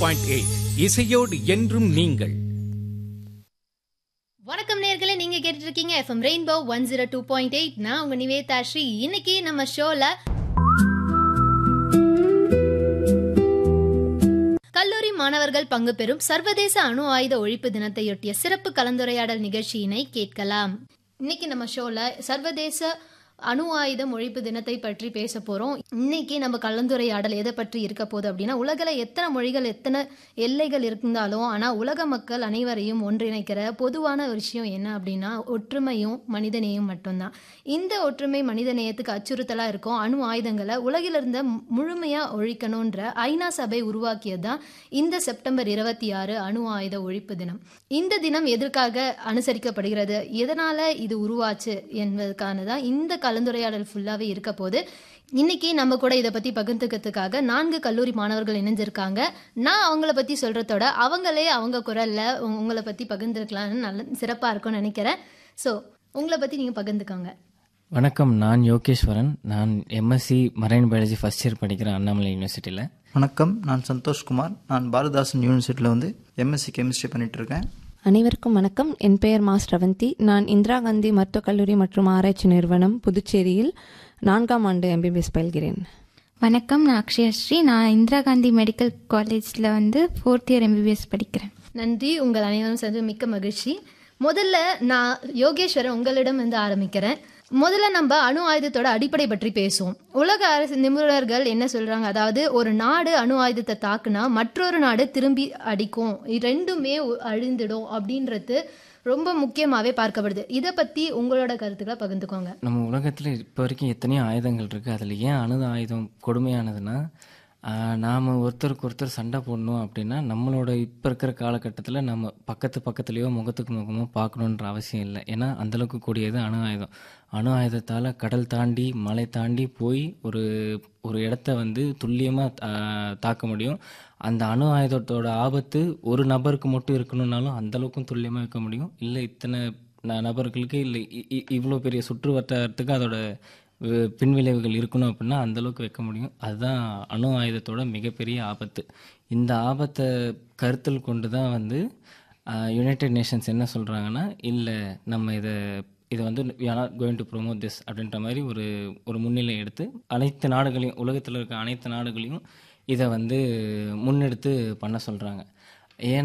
point eight இசையோடு என்றும் நீங்கள் வணக்கம் நேர்களே நீங்க கேட்டுட்டு இருக்கீங்க FM rainbow one zero two point eight நான் உங்க நிவேதா ஸ்ரீ இன்னைக்கு நம்ம ஷோல கல்லூரி மாணவர்கள் பங்கு பெறும் சர்வதேச அணு ஆயுத ஒழிப்பு தினத்தையொட்டிய சிறப்பு கலந்துரையாடல் நிகழ்ச்சியினை கேட்கலாம் இன்னைக்கு நம்ம ஷோல சர்வதேச அணு ஆயுதம் ஒழிப்பு தினத்தை பற்றி பேச போறோம் இன்னைக்கு நம்ம கலந்துரையாடல் எதை பற்றி இருக்க போகுது அப்படின்னா உலகில் எத்தனை மொழிகள் எத்தனை எல்லைகள் இருந்தாலும் ஆனா உலக மக்கள் அனைவரையும் ஒன்றிணைக்கிற பொதுவான ஒரு விஷயம் என்ன அப்படின்னா ஒற்றுமையும் மனிதநேயம் மட்டும்தான் இந்த ஒற்றுமை மனிதநேயத்துக்கு அச்சுறுத்தலா இருக்கும் அணு ஆயுதங்களை உலகிலிருந்த முழுமையா ஒழிக்கணுன்ற ஐநா சபை உருவாக்கியது தான் இந்த செப்டம்பர் இருபத்தி ஆறு அணு ஆயுத ஒழிப்பு தினம் இந்த தினம் எதற்காக அனுசரிக்கப்படுகிறது எதனால இது உருவாச்சு என்பதற்கான தான் இந்த கலந்துரையாடல் ஃபுல்லாவே இருக்க போது இன்னைக்கு நம்ம கூட இதை பத்தி பகிர்ந்துக்கிறதுக்காக நான்கு கல்லூரி மாணவர்கள் இணைஞ்சிருக்காங்க நான் அவங்கள பத்தி சொல்றதோட அவங்களே அவங்க குரல்ல உ- உங்களை பத்தி பகிர்ந்துருக்கலாம்னு நல்ல சிறப்பா இருக்கும்னு நினைக்கிறேன் ஸோ உங்களை பத்தி நீங்க பகிர்ந்துக்கோங்க வணக்கம் நான் யோகேஸ்வரன் நான் MSc marine biology first year படிக்கிறேன் அண்ணாமலை யூனிவர்சிட்டியில் வணக்கம் நான் சந்தோஷ்குமார் நான் பாரதிதாசன் யூனிவர்சிட்டியில் வந்து எம்எஸ்சி கெமிஸ்ட்ரி பண்ணிட்டு இருக்கேன் அனைவருக்கும் வணக்கம் என் பெயர் மாஸ் ரவந்தி நான் இந்திரா காந்தி மருத்துவக் கல்லூரி மற்றும் ஆராய்ச்சி நிறுவனம் புதுச்சேரியில் நான்காம் ஆண்டு எம்பிபிஎஸ் பயில்கிறேன் வணக்கம் நான் அக்ஷயஸ்ரீ நான் இந்திரா காந்தி மெடிக்கல் காலேஜில் வந்து ஃபோர்த் இயர் எம்பிபிஎஸ் படிக்கிறேன் நன்றி உங்கள் அனைவரும் சேர்ந்து மிக்க மகிழ்ச்சி முதல்ல நான் யோகேஸ்வரன் உங்களிடம் வந்து ஆரம்பிக்கிறேன் முதல்ல நம்ம அணு ஆயுதத்தோட அடிப்படை பற்றி பேசுவோம் உலக அரசு நிபுணர்கள் என்ன சொல்றாங்க அதாவது ஒரு நாடு அணு ஆயுதத்தை தாக்குனா மற்றொரு நாடு திரும்பி அடிக்கும் இது ரெண்டுமே ஒ- அழிந்திடும் அப்படின்றது ரொம்ப முக்கியமாவே பார்க்கப்படுது இதை பத்தி உங்களோட கருத்துக்களை பகிர்ந்துக்கோங்க நம்ம உலகத்தில் இப்போ வரைக்கும் எத்தனையோ ஆயுதங்கள் இருக்குது அதில் ஏன் அணு ஆயுதம் கொடுமையானதுன்னா ஆஹ், நாம ஒருத்தருக்கு ஒருத்தர் சண்டை போடணும் அப்படின்னா நம்மளோட இப்போ இருக்கிற காலகட்டத்தில் நம்ம பக்கத்து பக்கத்துலேயோ முகத்துக்கு முகமோ பார்க்கணுன்ற அவசியம் இல்லை ஏன்னா அந்தளவுக்கு கூடியது அணு ஆயுதம் அணு ஆயுதத்தால் கடல் தாண்டி மலை தாண்டி போய் ஒரு ஒரு இடத்த வந்து துல்லியமாக தாக்க முடியும் அந்த அணு ஆயுதத்தோட ஆபத்து ஒரு நபருக்கு மட்டும் இருக்கணும்னாலும் அந்த அளவுக்கும் துல்லியமாக வைக்க முடியும் இல்லை இத்தனை ந- நபர்களுக்கு இல்லை இவ்வளோ பெரிய சுற்று வட்டாரத்துக்கு அதோட வி- பின்விளைவுகள் இருக்கணும் அப்படின்னா அந்த அளவுக்கு வைக்க முடியும் அதுதான் அணு ஆயுதத்தோட மிகப்பெரிய ஆபத்து இந்த ஆபத்தை கருத்தில் கொண்டு தான் வந்து யுனைடெட் நேஷன்ஸ் என்ன சொல்கிறாங்கன்னா இல்லை நம்ம இதை இதை வந்து we are not going to promote this அப்படின்ற மாதிரி ஒரு ஒரு முன்னிலை எடுத்து அனைத்து நாடுகளையும் உலகத்தில் இருக்க அனைத்து நாடுகளையும் இதை வந்து முன்னெடுத்து பண்ண சொல்கிறாங்க ஏன்